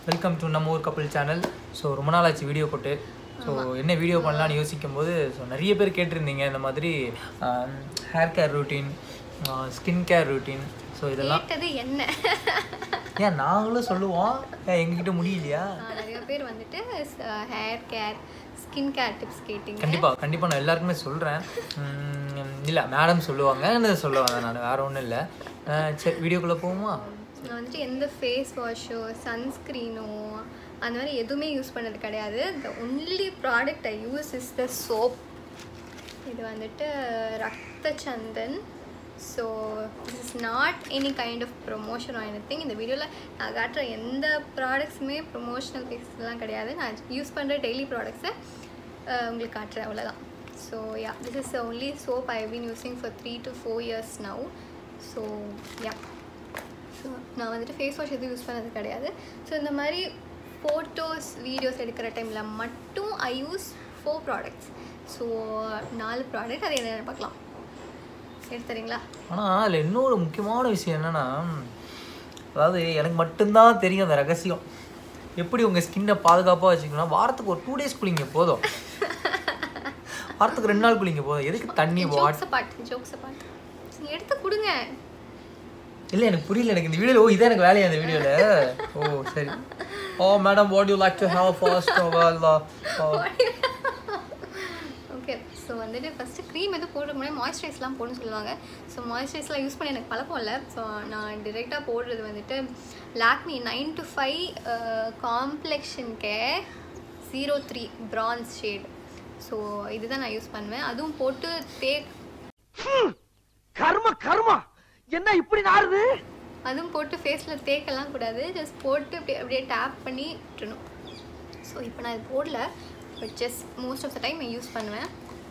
Welcome to நம்ம ஊர் கப்பல் சேனல் ஸோ ரொம்ப நாள் ஆச்சு வீடியோ போட்டு ஸோ என்ன வீடியோ பண்ணலாம்னு யோசிக்கும் போது ஸோ நிறைய பேர் கேட்டிருந்தீங்க இந்த மாதிரி hair care routine skin care routine so இதெல்லாம் கேட்டது என்ன ஏன் நாங்களும் சொல்லுவோம் ஏன் எங்ககிட்ட முடியலையா ஆஹ் நிறைய பேர் வந்துட்டு hair care skin care tips கேட்டிங்க கண்டிப்பாக கண்டிப்பாக நான் எல்லாருக்குமே சொல்கிறேன் இல்லை மேடம் சொல்லுவாங்கன்னு சொல்ல வந்தேன் நான் வேறு ஒன்றும் இல்லை சரி வீடியோக்குள்ளே போவோமா நான் வந்துட்டு எந்த ஃபேஸ் வாஷோ சன்ஸ்க்ரீனோ அந்த மாதிரி எதுவுமே யூஸ் பண்ணது கிடையாது the only product I use is the soap இது வந்துட்டு Rakta Chandan so this is not any kind of promotion or anything இந்த வீடியோவில் நான் காட்டுற எந்த ப்ராடக்ட்ஸுமே ப்ரொமோஷனல் பீசஸ்லாம் கிடையாது நான் யூஸ் பண்ணுற டெய்லி ப்ராடக்ட்ஸை உங்களுக்கு காட்டுறேன் அவ்வளோதான் so yeah this is only soap I been using for three to four years now so yeah so நான் வந்துட்டு ஃபேஸ் வாஷ் எதுவும் யூஸ் பண்ணது கிடையாது ஸோ இந்த மாதிரி ஃபோட்டோஸ் வீடியோஸ் எடுக்கிற டைமில் மட்டும் I use four products so நாலு ப்ராடக்ட் அது என்னென்னு பார்க்கலாம் எடுத்துறீங்களா ஆனால் அதில் இன்னொரு முக்கியமான விஷயம் என்னென்னா அதாவது எனக்கு மட்டும்தான் தெரியும் அந்த ரகசியம் எப்படி உங்கள் ஸ்கின்னை பாதுகாப்பாக வச்சுக்கணும்னா வாரத்துக்கு ஒரு டூ டேஸ் குளிங்க போதும் வாரத்துக்கு ரெண்டு நாள் குளிங்க போதும் எதுக்கு தண்ணி what jokes bad jokes bad நீங்கள் எடுத்து கொடுங்க இல்லை எனக்கு புரியல எனக்கு இந்த வீடியோவில் ஓ இதான் எனக்கு வேலையா இந்த வீடியோவில் ஓ சரி ஓ madam what you like to have first okay so வந்துட்டு ஃபஸ்ட்டு க்ரீம் எதுவும் போடுற முன்னாடி மாய்ஸ்சரைஸ்லாம் போடணும்னு சொல்லுவாங்க ஸோ மாய்ஸ்சரைஸ்லாம் யூஸ் பண்ணி எனக்கு பழக்கம் இல்லை ஸோ நான் டிரெக்டாக போடுறது வந்துட்டு Lakme nine to five complexion care zero three bronze shade so இதுதான் நான் யூஸ் பண்ணுவேன் அதுவும் போட்டு தே கர்ம கர்மா என்ன இப்படி நாருது அதுவும் போட்டு ஃபேஸில் தேய்க்கலாம் கூடாது ஜஸ்ட் போட்டு அப்படியே அப்படியே டேப் பண்ணி விட்டுணும் ஸோ இப்போ நான் இது போடல but just most of the time use பண்ணுவேன்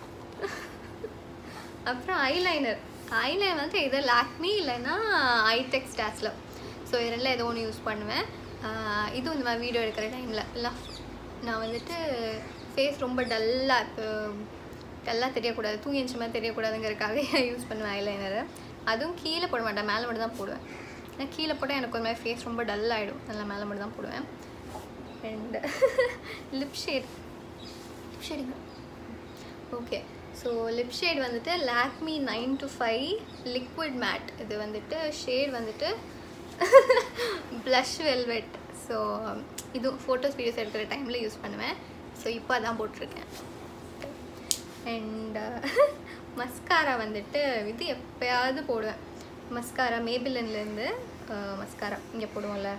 அப்புறம் ஐலைனர் ஐலைனர் வந்து இது லாக்மி இல்லைன்னா ஐடெக் ஸ்டாஸில் ஸோ இது ரெண்டில் ஏதோ ஒன்று யூஸ் பண்ணுவேன் ஆஹ் இதுவும் இந்த மாதிரி வீடியோ எடுக்கிற டைமில் இல்லை நான் வந்துட்டு ஃபேஸ் ரொம்ப டல்லாக இப்போ டல்லாக தெரியக்கூடாது தூங்கி எழுந்த மாதிரி தெரியக்கூடாதுங்கிறதுக்காக யூஸ் பண்ணுவேன் ஐலைனரை அதுவும் கீழே போட மாட்டேன் மேலே மட்டும் தான் போடுவேன் ஏன்னா கீழே போட்டால் எனக்கு ஒரு மாதிரி ஃபேஸ் ரொம்ப டல் ஆகிடும் நல்லா மேலே மட்டும் தான் போடுவேன் அண்ட் லிப் ஷேட் லிப் ஷேடுங்க ஓகே ஸோ லிப் ஷேட் வந்துட்டு Lakme nine to five liquid matte இது வந்துட்டு ஷேட் வந்துட்டு ப்ளஷ் வெல்வெட் ஸோ இது ஃபோட்டோஸ் வீடியோஸ் எடுக்கிற டைமில் யூஸ் பண்ணுவேன் ஸோ இப்போ அதான் போட்டிருக்கேன் அண்ட் மஸ்காரா வந்துட்டு இது எப்போயாவது போடுவேன் மஸ்காரா மேபிலன்லேருந்து மஸ்காரா இங்கே போடுவோம்ல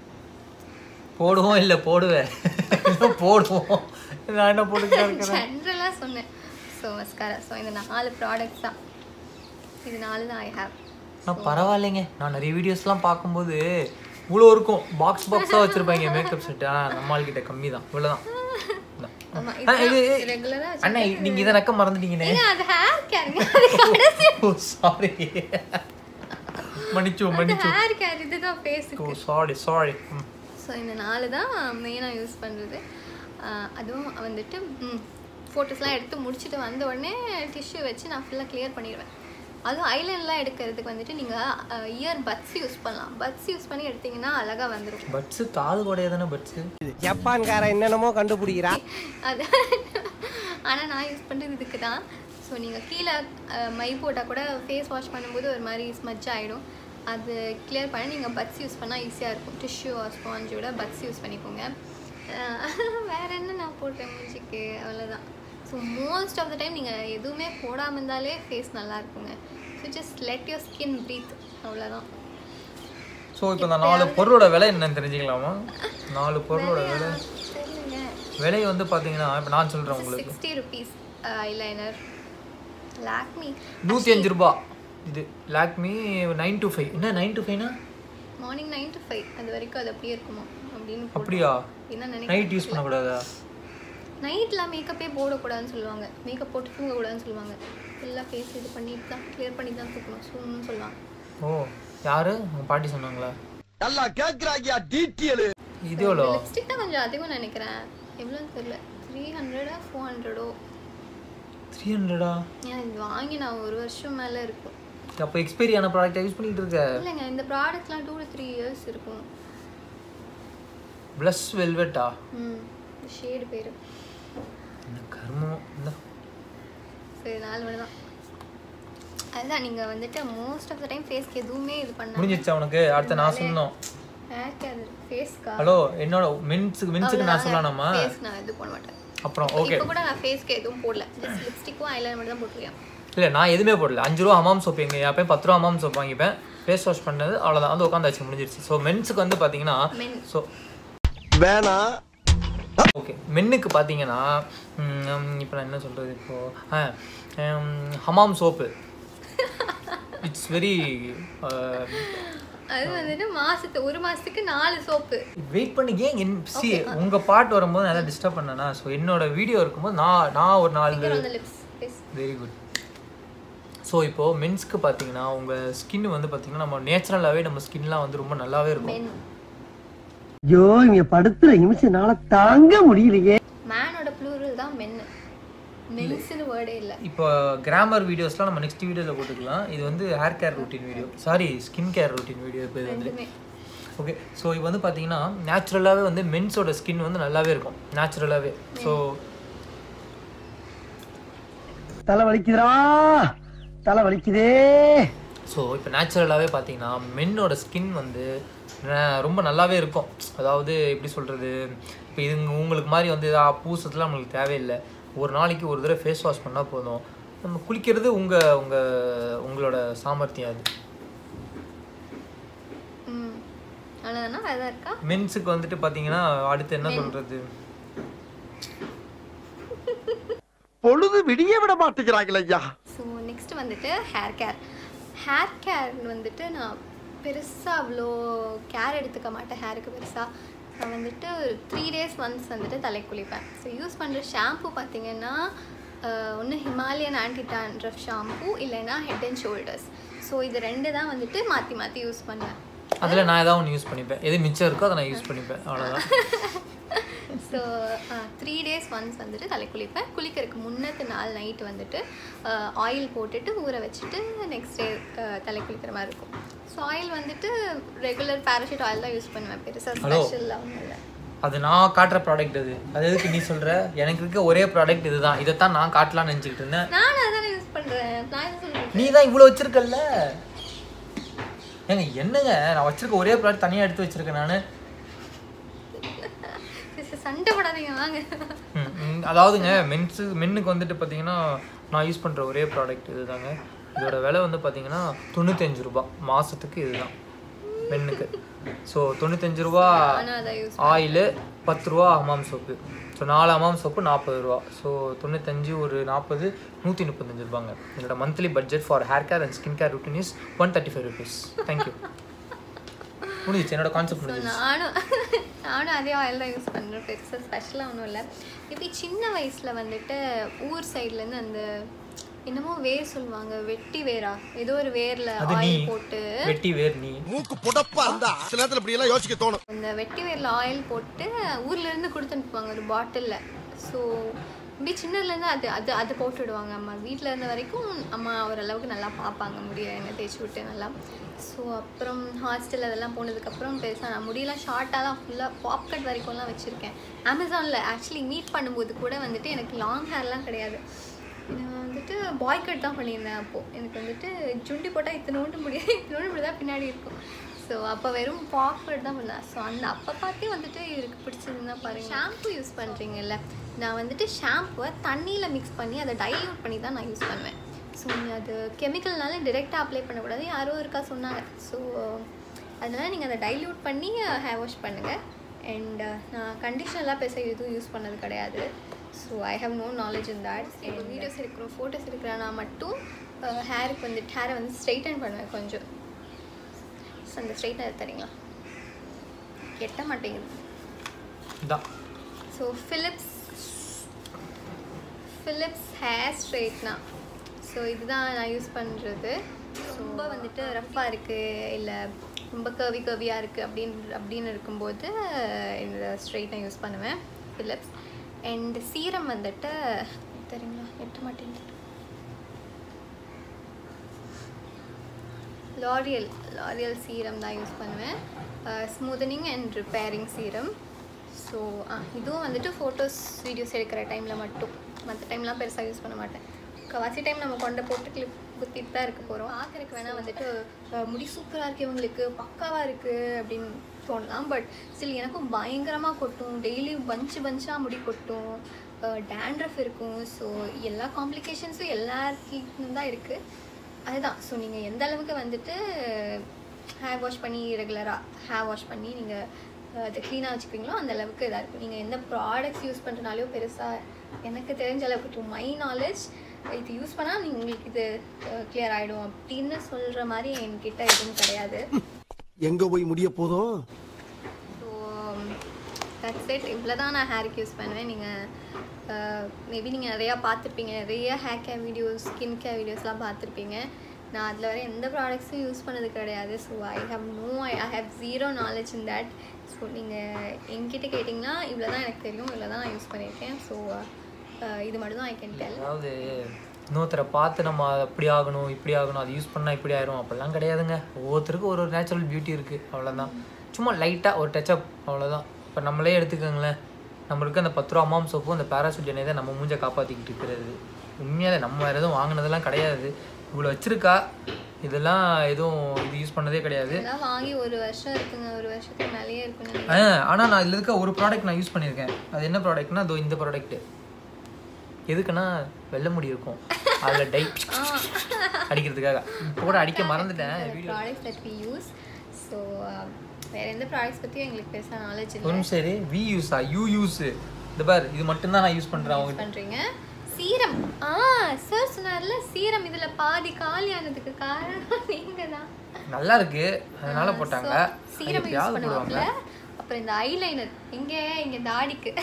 போடுவோம் இல்லை போடுவேன் போடுவோம் நான் என்ன போட்டுக்கிட்டே இருக்கிறேன் ஜென்ரலாக சொன்னேன் ஸோ மஸ்காரா ஸோ இந்த நாலு ப்ராடக்ட்ஸ் தான் இது நாலு தான் ஐ ஹேவ் நான் பரவாயில்லைங்க நான் நிறைய வீடியோஸ்லாம் பார்க்கும்போது இவ்வளோ இருக்கும் பாக்ஸ் பாக்ஸாக வச்சுருப்பாங்க மேக்கப் செட்டு ஆனால் நம்மள்கிட்ட கம்மி தான் இவ்வளோதான் ஆமாம் ஆ, இது இது ரெகுலராக அண்ணா நீங்க இதை நக்க மறந்துட்டீங்கண்ணே அது ஹேர் கேருங்க அது கடைசி ஓ சாரி மன்னிச்சு மன்னிச்சு ஹேர் கேர் இதுதான் ஓ ஃபேஸுக்கு சாரி சாரி ஸோ இந்த நாலு தான் மெயினாக யூஸ் பண்ணுறது அதுவும் வந்துட்டு ஃபோட்டோஸ்லாம் எடுத்து முடிச்சுட்டு வந்த உடனே டிஷ்யூ வச்சு நான் ஃபுல்லாக கிளியர் பண்ணிடுவேன் அதுவும் ஐலைன்லாம் எடுக்கிறதுக்கு வந்துட்டு நீங்கள் இயர் பட்ஸ் யூஸ் பண்ணலாம் பட்ஸ் யூஸ் பண்ணி எடுத்தீங்கன்னா அழகாக வந்துடும் பட்ஸு காது கூடையே தானே பட்ஸு ஜப்பான்கார என்னென்னமோ கண்டுபிடிக்கிறா அது ஆனால் நான் யூஸ் பண்ணுறது இதுக்கு தான் ஸோ நீங்கள் கீழே அஹ், மை போட்டால் கூட ஃபேஸ் வாஷ் பண்ணும்போது ஒரு மாதிரி ஸ்மஜ் ஆகிடும் அது கிளியர் பண்ண நீங்கள் பட்ஸ் யூஸ் பண்ணால் ஈஸியாக இருக்கும் டிஷ்யூ ஆர் ஸ்பாஞ்சோட பட்ஸ் யூஸ் பண்ணிக்கோங்க அஹ், வேற என்ன நான் போடுறேன் மூஞ்சிக்கு அவ்வளோதான் so most of the time நீங்கள் எதுவுமே போடாமல் இருந்தாலே ஃபேஸ் நல்லா இருக்குங்க so just let your skin breathe அவ்வளோதான் ஸோ இப்போ இந்த நாலு பொருளோட விலை என்னன்னு தெரிஞ்சுக்கலாமா நாலு பொருளோட விலை தெரியலங்க விலை வந்து பார்த்தீங்கன்னா இப்போ நான் சொல்கிறேன் உங்களுக்கு சிக்ஸ்டி ருபீஸ் ஐலைனர் லாக்மி நூற்றி அஞ்சு ரூபா இது லாக்மி நைன் டு ஃபைவ் என்ன நைன் டு ஃபைவ்னா மார்னிங் நைன் டு ஃபைவ் அது வரைக்கும் அது அப்படியே இருக்குமா அப்படின்னு அப்படியா என்ன நைட் யூஸ் பண்ணக்கூடாதா நைட்லாம் மேக்கப்பே போடக்கூடாதுன்னு சொல்லுவாங்க மேக்கப் போட்டு தூங்கக்கூடாதுன்னு சொல்லுவாங்க ஃபுல்லாக ஃபேஸ் இது பண்ணிட்டு தான் கிளியர் பண்ணி தான் தூக்கணும் சூன்னு சொல்லுவாங்க ஓ யாரு உங்கள் பாட்டி சொன்னாங்களா நல்லா கேக்குறாங்க டீட்டெயில் இது எவ்வளோ லிப்ஸ்டிக் தான் கொஞ்சம் அதிகம் நினைக்கிறேன் எவ்வளோன்னு தெரியல த்ரீ ஹண்ட்ரடா ஃபோர் ஹண்ட்ரடோ த்ரீ ஹண்ட்ரடா ஏன் இது வாங்கி நான் ஒரு வருஷம் மேலே இருக்கும் அப்போ எக்ஸ்பைரி ஆன ப்ராடக்ட் யூஸ் பண்ணிட்டு இருக்க இல்லைங்க இந்த ப்ராடக்ட்லாம் டூ டு த்ரீ இயர்ஸ் இருக்கும் ப்ளஸ் வெல்வெட்டா ம் ஷேடு பேர் என்ன கர்மம் இந்த சரி நாலு மணி தான் அதுதான் நீங்கள் வந்துட்டு மோஸ்ட் ஆஃப் த டைம் ஃபேஸ்க்கு எதுவுமே இது பண்ண முடிஞ்சிருச்சா உனக்கு அடுத்த நான் சொல்லணும் ஹேர்க்கு அது ஃபேஸ்க்கா ஹலோ என்னோட மின்ஸுக்கு மின்ஸுக்கு நான் சொல்லலாமா ஃபேஸ் நான் இது பண்ண மாட்டேன் அப்புறம் ஓகே இப்போ கூட நான் ஃபேஸ்க்கு எதுவும் போடல ஜஸ்ட் லிப்ஸ்டிக்கும் ஐலைனர் மட்டும் தான் போட்டிருக்கேன் இல்லை நான் எதுவுமே போடல அஞ்சு ரூபா ஹமாம் சோப் எங்க எப்பயும் பத்து ரூபா ஹமாம் சோப் வாங்கிப்பேன் ஃபேஸ் வாஷ் பண்ணது அவ்வளோதான் வந்து உட்காந்தாச்சு முடிஞ்சிருச்சு ஸோ மென்ஸுக்கு வந்து பார்த்தீங்கன்னா மென் ஸோ வேணாம் ஓகே மென்னுக்கு பார்த்தீங்கன்னா இப்போ நான் என்ன சொல்கிறது இப்போது ஹமாம் சோப்பு இட்ஸ் வெரி அது வந்துட்டு மாசத்து ஒரு மாசத்துக்கு நாலு சோப்பு வெயிட் பண்ணி ஏன் என் சி உங்கள் பாட்டு வரும்போது நான் டிஸ்டர்ப் பண்ணேனா ஸோ என்னோட வீடியோ இருக்கும்போது நான் நான் ஒரு நாலு அந்த lips face very good so இப்போது மென்ஸ்க்கு பார்த்தீங்கன்னா உங்கள் ஸ்கின் வந்து பார்த்தீங்கன்னா நம்ம நேச்சுரலாகவே நம்ம ஸ்கின்லாம் வந்து ரொம்ப நல்லாவே இருக்கும் மென் ஐயோ இங்க படுத்துற நிமிஷம்னால தாங்க முடியலையே மேனோட ப்ளூரல் தான் மென்னு மென்ஸ்னு வேர்டே இல்லை இப்போ கிராமர் வீடியோஸ்லாம் நம்ம நெக்ஸ்ட் வீடியோவில் போட்டுக்கலாம் இது வந்து hair care routine video sorry skin care routine video இப்போ இது வந்து ரெண்டுமே ஓகே ஸோ இது வந்து பார்த்தீங்கன்னா நேச்சுரலாகவே வந்து மென்ஸோட ஸ்கின் வந்து நல்லாவே இருக்கும் நேச்சுரலாகவே ஸோ தலை வலிக்குதுடா தலை வலிக்குதே ஸோ இப்போ நேச்சுரலாகவே பார்த்தீங்கன்னா மென்னோட ஸ்கின் வந்து ந- ரொம்ப நல்லாவே இருக்கும் அதாவது எப்படி சொல்கிறது இப்போ இது உங்களுக்கு மாதிரி வந்து ஆ, பூசத்துலாம் நம்மளுக்கு தேவையில்லை ஒரு நாளைக்கு ஒரு தடவை ஃபேஸ் வாஷ் பண்ணால் போதும் நம்ம குளிக்கிறது உங்கள் உங்கள் உங்களோட சாமர்த்தியம் அது ம் அவ்வளோதானா வேறு இருக்கா மென்ஸுக்கு வந்துட்டு பார்த்தீங்கன்னா அடுத்து என்ன சொல்கிறது பொழுது விடிய விட மாட்டேங்கிறாங்களே ஐயா ஸோ நெக்ஸ்ட் வந்துட்டு ஹேர் கேர் ஹேர் கேர் வந்துட்டு நான் பெருசாக அவ்வளோ கேர் எடுத்துக்க மாட்டேன் ஹேருக்கு பெருசாக நான் வந்துட்டு த்ரீ டேஸ் ஒன்ஸ் வந்துட்டு தலை குளிப்பேன் ஸோ யூஸ் பண்ணுற ஷாம்பு பார்த்தீங்கன்னா ஒன்று ஹிமாலயன் ஆன்டி டான்ட்ரஃப் ஷாம்பு இல்லைன்னா ஹெட் அண்ட் ஷோல்டர்ஸ் ஸோ இது ரெண்டு தான் வந்துட்டு மாற்றி மாற்றி யூஸ் பண்ணுவேன் அதில் நான் ஏதாவது ஒன்று யூஸ் பண்ணிப்பேன் எது மிச்சம் இருக்கோ அதை நான் யூஸ் பண்ணிப்பேன் அவ்வளோதான் ஸோ த்ரீ டேஸ் ஒன்ஸ் வந்துட்டு தலை குளிப்பேன் குளிக்கிறதுக்கு முன்னத்து நாள் நைட் வந்துட்டு ஆயில் போட்டுட்டு ஊற வச்சுட்டு நெக்ஸ்ட் டே தலை குளிக்கிற மாதிரி இருக்கும் ஸோ ஆயில் வந்துட்டு ரெகுலர் பேராஷூட் ஆயில் தான் யூஸ் பண்ணுவேன் பெருசாக Hello. ஸ்பெஷல்லாம் ஒன்றும் இல்லை அது நான் காட்டுற ப்ராடக்ட் அது அது எதுக்கு நீ சொல்கிற எனக்கு இருக்க ஒரே ப்ராடக்ட் இதுதான் இதைத்தான் நான் காட்டலாம்னு நினச்சிக்கிட்டு இருந்தேன் நானும் அதானே யூஸ் பண்ணுறேன் நான் என்ன சொல்கிறேன் நீ தான் இவ்வளோ வச்சிருக்கல்ல ஏங்க என்னங்க நான் வச்சிருக்க ஒரே ப்ராடக்ட் தனியாக எடுத்து வச்சிருக்கேன் நான் சண்டை போடாதீங்க வாங்க அதாவதுங்க மென்ஸு மென்னுக்கு வந்துட்டு பார்த்தீங்கன்னா நான் யூஸ் பண்ணுற ஒரே ப்ராடக்ட் இதுதாங்க இதோட விலை வந்து பார்த்தீங்கன்னா தொண்ணூத்தஞ்சு ரூபா மாதத்துக்கு இதுதான் மென்னுக்கு ஸோ தொண்ணூத்தஞ்சு ரூபா நானும் அதை யூஸ் ஆயிலு பத்து ரூபா ஹமாம் சோப்பு ஸோ நாலு ஹமாம் சோப்பு நாற்பது ரூபா ஸோ தொண்ணூத்தஞ்சு ஒரு நாற்பது நூற்றி முப்பத்தஞ்சு ரூபாங்க என்னோட monthly budget for hair care and skin care routine is one thirty five rupees thank you முடிஞ்சிச்சு என்னோட கான்செப்ட் ஸோ முடிஞ்சிச்சு நானும் நானும் அதே ஆயில் தான் யூஸ் பண்ணுறேன் பெருசாக ஸ்பெஷலாக ஒன்றும் இல்லை இப்படி சின்ன வயசில் வந்துட்டு ஊர் சைட்லேருந்து அந்த என்னமோ வேர் சொல்லுவாங்க வெட்டி வேரா ஏதோ ஒரு வேரில் அது நீ ஆயில் போட்டு வெட்டி வேர் நீ மூக்கு புடப்பா இருந்தா சில நேரத்துல இப்படி எல்லாம் யோசிக்க தோணும் அந்த வெட்டி வேரில் ஆயில் போட்டு ஊர்லேருந்து கொடுத்து அனுப்புவாங்க ஒரு பாட்டிலில் ஸோ இப்படி சின்னதுலேருந்து அது அது அது போட்டு விடுவாங்க அம்மா வீட்டில் இருந்த வரைக்கும் அம்மா ஓரளவுக்கு நல்லா பார்ப்பாங்க முடிய எண்ணெய் தேய்ச்சி விட்டு நல்லா ஸோ அப்புறம் ஹாஸ்டல் அதெல்லாம் போனதுக்கப்புறம் பெருசாக நான் முடியெல்லாம் ஷார்ட்டாக தான் ஃபுல்லாக பாப்கட் வரைக்கும்லாம் வச்சுருக்கேன் அமேசானில் ஆக்சுவலி மீட் பண்ணும்போது கூட வந்துட்டு எனக்கு லாங் ஹேர்லாம் கிடையாது நான் வந்துட்டு பாய் கட் தான் பண்ணியிருந்தேன் அப்போது எனக்கு வந்துட்டு சுண்டி போட்டால் இத்தனோண்டு முடியாது இத்தனோண்டு இப்படி தான் பின்னாடி இருக்கும் ஸோ அப்போ வெறும் பாப்கட் தான் பண்ணேன் ஸோ அந்த அப்போ பார்த்தே வந்துட்டு இவருக்கு பிடிச்சதுன்னா பாருங்க ஷாம்பு யூஸ் பண்ணுறீங்கல்ல நான் வந்துட்டு ஷாம்புவை தண்ணியில் மிக்ஸ் பண்ணி அதை டைல்யூட் பண்ணி தான் நான் யூஸ் பண்ணுவேன் ஸோ அது கெமிக்கல்னால டிரெக்டாக அப்ளை பண்ணக்கூடாது யாரோ இருக்கா சொன்னாங்க ஸோ அதனால் நீங்கள் அதை டைல்யூட் பண்ணி ஹேர் வாஷ் பண்ணுங்கள் அண்ட் நான் கண்டிஷனெலாம் பேச எதுவும் யூஸ் பண்ணது கிடையாது so I have no knowledge in that videos எடுக்கிறோம் ஃபோட்டோஸ் எடுக்கிறேன்னா மட்டும் ஹேருக்கு வந்துட்டு ஹேரை வந்து ஸ்ட்ரைட்டன் பண்ணுவேன் கொஞ்சம் ஸோ அந்த ஸ்ட்ரைட்னர் தரீங்களா எட்ட மாட்டேங்குது இதான் ஸோ ஃபிலிப்ஸ் ஃபிலிப்ஸ் ஹேர் ஸ்ட்ரைட்னா ஸோ இதுதான் நான் யூஸ் பண்ணுறது ரொம்ப வந்துட்டு ரஃப்பாக இருக்குது இல்லை ரொம்ப கவி கவியாக இருக்குது அப்படின்னு அப்படின்னு இருக்கும்போது இந்த ஸ்ட்ரைட் நான் யூஸ் பண்ணுவேன் ஃபிலிப்ஸ் அண்ட் சீரம் வந்துட்டு தெரியுங்களா எட்ட மாட்டேங்குது லாரியல் லாரியல் சீரம் தான் யூஸ் பண்ணுவேன் smoothening and repairing serum so இதுவும் வந்துட்டு ஃபோட்டோஸ் வீடியோஸ் எடுக்கிற டைமில் மட்டும் மற்ற டைம்லாம் பெருசாக யூஸ் பண்ண மாட்டேன் முக்கால்வாசி டைம் நம்ம கொண்ட போட்டு கிளிப் குத்திட்டு தான் இருக்க போகிறோம் பார்க்குறக்கு வேணால் வந்துட்டு அஹ், முடி சூப்பராக இருக்கு இவங்களுக்கு பக்காவாக இருக்குது அப்படின்னு தோணலாம் பட் ஸ்டில் எனக்கும் பயங்கரமாக கொட்டும் டெய்லி பஞ்சு பஞ்சாக முடி கொட்டும் டேண்ட்ரஃப் இருக்கும் ஸோ எல்லா காம்ப்ளிகேஷன்ஸும் எல்லாருக்கும் தான் இருக்குது அதுதான் ஸோ நீங்கள் எந்த அளவுக்கு வந்துட்டு ஹேர் வாஷ் பண்ணி ரெகுலராக ஹேர் வாஷ் பண்ணி நீங்கள் அதை க்ளீனாக வச்சுக்கிறீங்களோ அந்த அளவுக்கு இதாக இருக்கும் நீங்கள் எந்த ப்ராடக்ட்ஸ் யூஸ் பண்ணுறனாலையோ பெருசாக எனக்கு தெரிஞ்ச அளவுக்கு டு மை நாலேஜ் இது யூஸ் பண்ணால் நீங்கள் உங்களுக்கு இது கிளியர் ஆகிடும் அப்படின்னு சொல்கிற மாதிரி என்கிட்ட எதுவும் கிடையாது எங்க போய் முடிய போதும் ஸோ தட்ஸ் இட் இவ்வளோ தான் நான் ஹேருக்கு யூஸ் பண்ணுவேன் நீங்கள் மேபி நீங்கள் நிறையா பார்த்துருப்பீங்க நிறைய hair care videos skin care வீடியோஸ்லாம் பார்த்துருப்பீங்க நான் அதில் வர எந்த ப்ராடக்ட்ஸும் யூஸ் பண்ணது கிடையாது so I have no I I have zero knowledge in that so நீங்கள் என்கிட்ட கேட்டிங்கன்னா இவ்வளோ தான் எனக்கு தெரியும் இவ்வளோ தான் நான் யூஸ் பண்ணியிருக்கேன் ஸோ இது மட்டும் தான் ஐ கேன் டெல் அதாவது இன்னொருத்தரை பார்த்து நம்ம அது அப்படி ஆகணும் இப்படி ஆகணும் அது யூஸ் பண்ணால் இப்படி ஆயிரும் அப்படிலாம் கிடையாதுங்க ஒவ்வொருத்தருக்கும் ஒரு ஒரு நேச்சுரல் பியூட்டி இருக்குது அவ்வளோதான் சும்மா லைட்டாக ஒரு டச்சப் அவ்வளோதான் இப்போ நம்மளே எடுத்துக்கோங்களேன் நம்மளுக்கு அந்த பத்து ரூபா அம்மாம் சோப்பும் அந்த பேராசூட் எண்ணெய் தான் நம்ம மூஞ்சை காப்பாற்றிக்கிட்டு இருக்கிறது உண்மையாலே நம்ம வேறு எதுவும் வாங்கினதெல்லாம் கிடையாது இவ்வளோ வச்சிருக்கா இதெல்லாம் எதுவும் இது யூஸ் பண்ணதே கிடையாது இதெல்லாம் வாங்கி ஒரு வருஷம் இருக்குங்க ஒரு வருஷத்துக்கு மேலேயே இருக்குன்னு ஆ ஆனால் நான் இதில் இருக்க ஒரு ப்ராடக்ட் நான் யூஸ் பண்ணியிருக்கேன் அது என்ன ப்ராடக்ட்னா அதோ இந்த ப்ராடக்ட்டு எதுக்குன்னா வெள்ளை முடி இருக்கும் அதில் டை அடிக்கிறதுக்காக இப்போ கூட அடிக்க மறந்துட்டேன் video products that we use so வேறு எந்த ப்ராடக்ட்ஸ் பற்றியும் எங்களுக்கு பெருசாக நாலேஜ் ஒரு இல்லை நிமிஷம் இரு வி யூஸா யூ யூஸ் இந்த பார் இது மட்டும்தான் நான் யூஸ் பண்ணுறேன் அவங்க பண்ணுறீங்க சீரம் ஆ சார் சொன்னார்ல சீரம் இதில் பாதி காலி ஆனதுக்கு காரணம் நீங்கள் தான் நல்லா இருக்கு அதனால போட்டாங்க So, சீரம் யூஸ் எப்பயாவது பண்ணுவாங்கல்ல போடுவாங்க அப்புறம் இந்த ஐலைனர் எங்கே இங்கே தாடிக்கு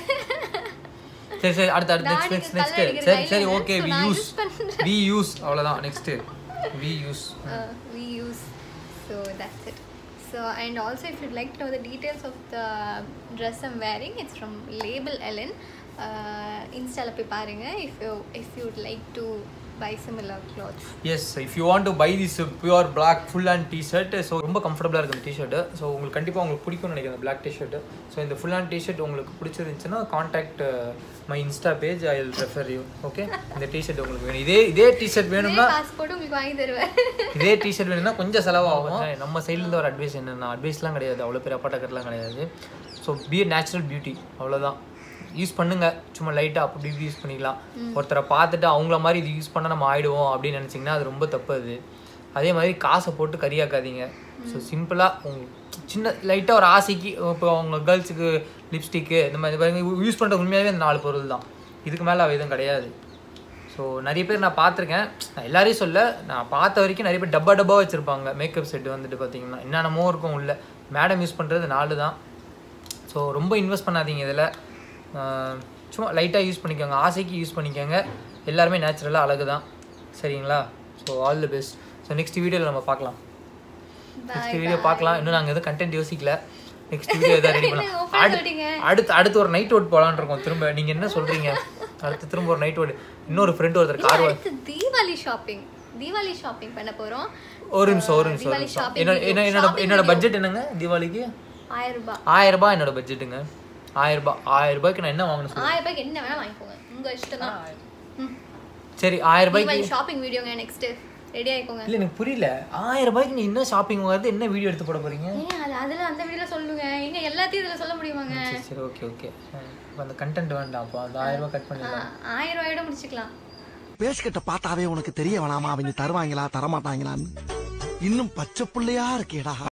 சரி சரி அடுத்து அடுத்து நெக்ஸ்ட் தாடிக்கு நெக்ஸ்ட் colour நெக்ஸ்ட் அடிக்கிற சரி சரி eyeliner. ஓகே So, வி நான் யூஸ் use பண்றேன். வி யூஸ் அவ்வளோதான் next we use we use so that's it so and also if you'd like to know the details of the dress i'm wearing it's from label ellen uh, இன்ஸ்டால போய் பாருங்க if you if you would like to buy similar clothes yes if you want to buy this pure black full hand t-shirt so ரொம்ப கம்ஃபர்டபுளாக இருக்குது T shirt so உங்களுக்கு கண்டிப்பாக உங்களுக்கு பிடிக்கும்னு நினைக்கிறேன் பிளாக் டிஷர்ட்டு ஸோ இந்த ஃபுல் அண்ட் டிஷர்ட் உங்களுக்கு பிடிச்சிருந்துச்சுன்னா contact my insta page I will refer you okay இந்த டிஷர்ட் உங்களுக்கு வேணும் இதே இதே டிஷர்ட் வேணும்னா காசு போட்டு உங்களுக்கு வாங்கி தருவேன் இதே டிஷர்ட் வேணும்னா கொஞ்சம் செலவாகும் நம்ம சைட்லேருந்து ஒரு அட்வைஸ் என்னென்னா அட்வைஸ்லாம் கிடையாது அவ்வளோ பெரிய அப்பாட்டக்கர்லாம் கிடையாது ஸோ பி நேச்சுரல் பியூட்டி அவ்வளோதான் யூஸ் பண்ணுங்க சும்மா லைட்டாக அப்படி இப்படி யூஸ் பண்ணிக்கலாம் ஒருத்தரை பார்த்துட்டு அவங்கள மாதிரி இது யூஸ் பண்ணால் நம்ம ஆயிடுவோம் அப்படின்னு நினச்சிங்கன்னா அது ரொம்ப தப்பு அது அதே மாதிரி காசை போட்டு கரியாக்காதீங்க ஸோ சிம்பிளாக உங்களுக்கு சின்ன லைட்டாக ஒரு ஆசைக்கு இப்போ அவங்க கேர்ள்ஸுக்கு லிப்ஸ்டிக்கு இந்த மாதிரி பாருங்க யூஸ் பண்ணுற உண்மையாகவே இந்த நாலு பொருள் தான் இதுக்கு மேலே அவ எதுவும் கிடையாது ஸோ நிறைய பேர் நான் பார்த்துருக்கேன் நான் எல்லாரையும் சொல்ல நான் பார்த்த வரைக்கும் நிறைய பேர் டப்பா டப்பா வச்சுருப்பாங்க மேக்கப் செட்டு வந்துட்டு பார்த்தீங்கன்னா என்னென்னமோ இருக்கும் உள்ள மேடம் யூஸ் பண்ணுறது நாலு தான் ஸோ ரொம்ப இன்வெஸ்ட் பண்ணாதீங்க இதில் சும்மா லைட்டாக யூஸ் பண்ணிக்கோங்க ஆசைக்கு யூஸ் பண்ணிக்கோங்க எல்லாருமே நேச்சுரலாக அழகு தான் சரிங்களா so all the best so next வீடியோவில் நம்ம பார்க்கலாம் நெக்ஸ்ட் வீடியோ பார்க்கலாம் இன்னும் நாங்கள் எதுவும் கண்டென்ட் யோசிக்கல நெக்ஸ்ட் வீடியோ எதாவது ரெடி என்ன பண்ணலாம் open சொல்லிட்டீங்க? அடுத்து அடுத்து ஒரு நைட் ஓட் போகலான்னு இருக்கோம் திரும்ப நீங்கள் என்ன சொல்கிறீங்க அடுத்து திரும்ப ஒரு நைட் ஓட் இன்னொரு ஃப்ரெண்ட் ஒருத்தர் கார் அடுத்து தீபாவளி ஷாப்பிங் தீபாவளி ஷாப்பிங் பண்ண போறோம் ஒரு நிமிஷம் ஒரு நிமிஷம் ஒரு தீபாவளி நிமிஷம் shopping என்னோட video, என்ன- என்னோட shopping என்னோட video. பட்ஜெட் என்னங்க தீபாவளிக்கு ஆயிரம் ரூபாய் ஆயிரம் ரூபாய் என்னோட பட்ஜெட்டுங்க ஆயிரம் ரூபாய் ஆயிரம் ரூபாய்க்கு நான் என்ன வாங்கணும் சொல்லுங்க ஆயிரம் ரூபாய்க்கு என்ன வேணா வாங்கிக்கோங்க உங்க இஷ்டம் தான் ம். சரி ஆயிரம் தீபாவளி ரூபாய்க்கு ஷாப்பிங் வீடியோங்க நெக்ஸ்ட் ரெடி ஆயிக்கோங்க இல்லை எனக்கு புரியல ஆயிரம் ரூபாய்க்கு நீ என்ன ஷாப்பிங் வருது என்ன வீடியோ எடுத்து போட போறீங்க ஏன் அது அதுல அந்த வீடியோல சொல்லுங்க எங்க எல்லாத்தையும் இதுல சொல்ல முடியுமாங்க சரி சரி ஓகே ஓகே இப்போ அந்த கண்டென்ட் வேண்டாம் அப்போ அந்த ஆயிரம் ரூபாய் கட் ஆ, பண்ணிடலாம் ஆயிரம் ரூபாயோட முடிச்சுக்கலாம் பேஸ்கட்ட பார்த்தாவே உனக்கு தெரிய வேணாமா அவங்க தருவாங்களா தரமாட்டாங்களான்னு இன்னும் பச்சை புள்ளையா இருக்கேடா